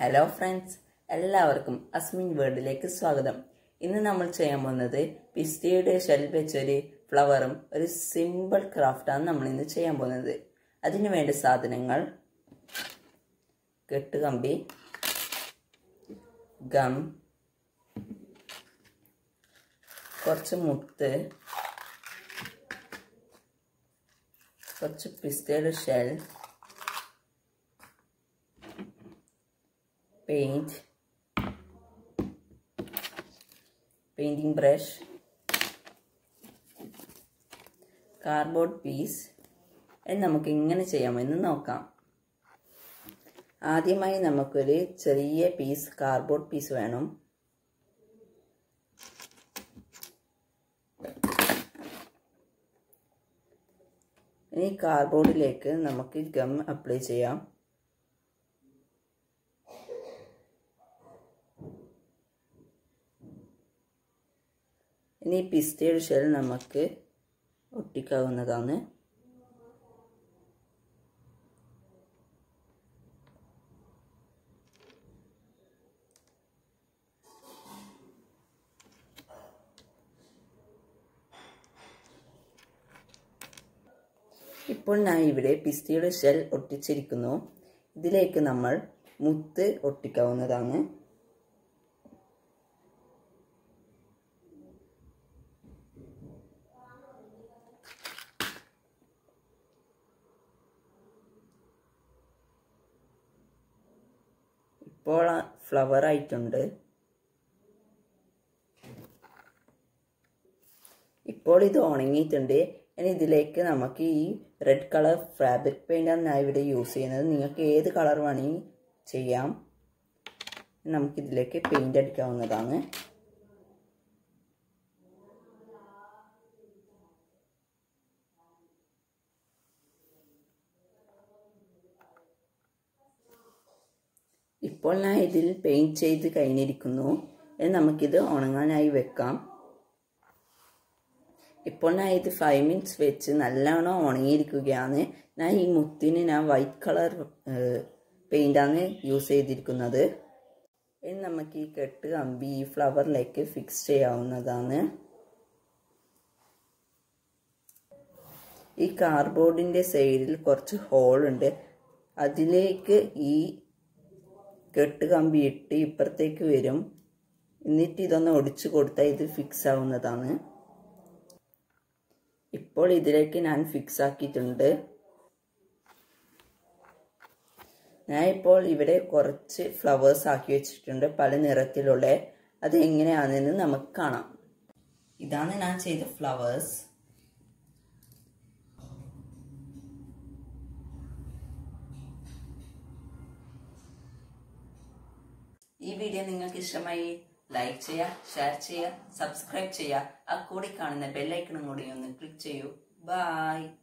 hello friends എല്ലാവർക്കും അസ്മിൻ വേർഡിലേക്ക് സ്വാഗതം ഇന്ന് നമ്മൾ ചെയ്യാൻ പോകുന്നത് പിസ്തയുടെ ഷെൽ വെച്ചൊരു ഫ്ലവറും ഒരു സിമ്പിൾ ക്രാഫ്റ്റാണ് നമ്മൾ ഇന്ന് ചെയ്യാൻ പോകുന്നത് അതിനു വേണ്ട സാധനങ്ങൾ കെട്ടുകമ്പി ഗം കുറച്ച് മുത്ത് കുറച്ച് പിസ്തയുടെ shell paint painting brush cardboard piece എന്ന് നമുക്ക് ഇങ്ങനെ ചെയ്യാമെന്ന് നോക്കാം ആദ്യമായി നമുക്കൊരു ചെറിയ പീസ് കാർഡ്ബോർഡ് പീസ് വേണം ഇനി കാർഡ്ബോർഡിലേക്ക് നമുക്ക് ഗം അപ്ലൈ ചെയ്യാം ഇനി പിസ്തയുടെ ഷെൽ നമുക്ക് ഒട്ടിക്കാവുന്നതാണ് ഇപ്പോൾ ഞാൻ ഇവിടെ പിസ്തയുടെ ഷെൽ ഒട്ടിച്ചിരിക്കുന്നു ഇതിലേക്ക് നമ്മൾ മുത്ത് ഒട്ടിക്കാവുന്നതാണ് ഇപ്പോൾ ഫ്ലവർ ആയിട്ടുണ്ട് ഇപ്പോൾ ഇത് ഉണങ്ങിയിട്ടുണ്ട് ഇനി ഇതിലേക്ക് നമുക്ക് ഈ റെഡ് കളർ ഫാബ്രിക് പെയിൻ്റാണ് ഞാൻ ഇവിടെ യൂസ് ചെയ്യുന്നത് നിങ്ങൾക്ക് ഏത് കളർ വേണമെങ്കിൽ ചെയ്യാം നമുക്കിതിലേക്ക് പെയിൻ്റ് അടിക്കാവുന്നതാണ് ഇപ്പോൾ ഞാൻ ഇതിൽ പെയിൻറ്റ് ചെയ്ത് കഴിഞ്ഞിരിക്കുന്നു നമുക്കിത് ഉണങ്ങാനായി വെക്കാം ഇപ്പോൾ ഞാൻ ഇത് ഫൈവ് മിനിറ്റ്സ് വെച്ച് നല്ലോണം ഉണങ്ങിയിരിക്കുകയാണ് ഞാൻ ഈ മുത്തിന് ഞാൻ വൈറ്റ് കളർ പെയിൻ്റാണ് യൂസ് ചെയ്തിരിക്കുന്നത് ഇനി നമുക്ക് ഈ കെട്ട് കമ്പി ഈ ഫ്ലവറിലേക്ക് ഫിക്സ് ചെയ്യാവുന്നതാണ് ഈ കാർഡ്ബോർഡിൻ്റെ സൈഡിൽ കുറച്ച് ഹോൾ ഉണ്ട് അതിലേക്ക് ഈ കെട്ട് കമ്പി ഇട്ട് ഇപ്പുറത്തേക്ക് വരും എന്നിട്ട് ഇതൊന്ന് ഒടിച്ചു കൊടുത്താൽ ഇത് ഫിക്സ് ആവുന്നതാണ് ഇപ്പോൾ ഇതിലേക്ക് ഞാൻ ഫിക്സ് ആക്കിയിട്ടുണ്ട് ഞാൻ ഇപ്പോൾ ഇവിടെ കുറച്ച് ഫ്ലവേഴ്സ് ആക്കി വെച്ചിട്ടുണ്ട് പല നിറത്തിലുള്ള അത് എങ്ങനെയാണെന്ന് നമുക്ക് കാണാം ഇതാണ് ഞാൻ ചെയ്ത ഫ്ലവേഴ്സ് ഈ വീഡിയോ നിങ്ങൾക്ക് ഇഷ്ടമായി ലൈക്ക് ചെയ്യുക ഷെയർ ചെയ്യുക സബ്സ്ക്രൈബ് ചെയ്യുക ആ കൂടി കാണുന്ന ബെല്ലൈക്കണും കൂടി ഒന്ന് ക്ലിക്ക് ചെയ്യൂ ബൈ